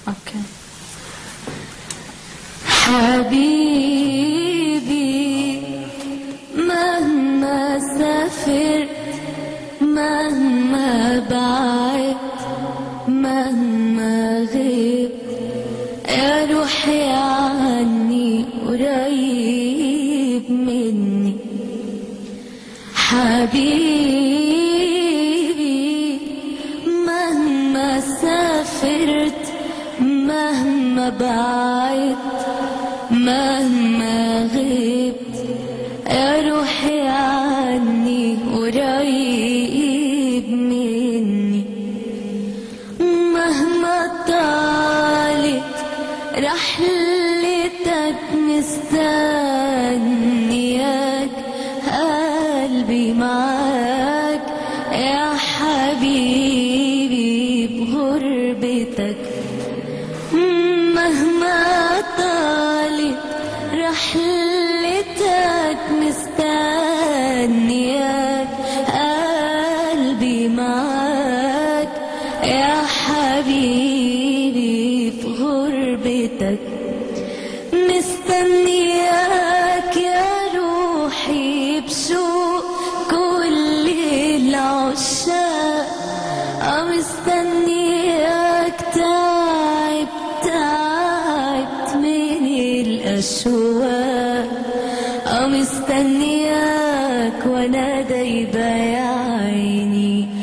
اوكي حبيبي مهما سافرت مهما بعدت مهما غبت يا روحي عني قريب مني حبيبي مهما سافرت مهما بعدت مهما غبت يا روحي عني قريب مني مهما طالت رحلتك مستنياك قلبي معاك يا حبيبي بغربتك مهما طالت رحلتك مستنياك قلبي معاك يا حبيبي في غربتك مستنياك يا روحي بشوق كل العشاق مستنياك تعب تعبت من الأشواق مستنياك وانا دايبة يا عيني